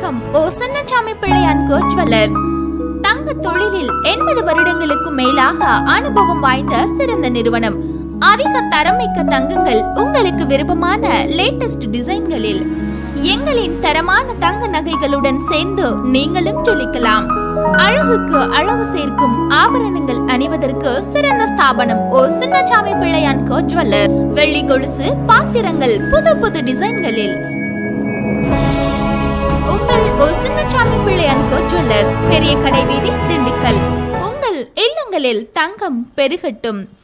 வணக்கம் O Chinnasamy Pillaiyan co jewellers தங்க தொழிலில் எண்பது வருடங்களுக்கும் மேலாக அனுபவம் வாய்ந்த சிறந்த நிறுவனம் அதிக தரமிக்க தங்கங்கள் உங்களுக்கு விருப்பமான லேட்டஸ்ட் டிசைன்களில் எங்களின் தரமான தங்க நகைகளுடன் சேர்ந்து நீங்களும் ஜொலிக்கலாம் அழகுக்கு அளவு சேர்க்கும் ஆபரணங்கள் அணிவதற்கு சிறந்த ஸ்தாபனம் O Chinnasamy Pillaiyan co jeweller வெள்ளி கொலுசு பாத்திரங்கள் புது புது டிசைன்களில் உங்கள் O Chinnasamy Pillaiyan co jewellers பெரிய கடை வீதி திண்டுக்கல் உங்கள் இல்லங்களில் தங்கம் பெருகட்டும்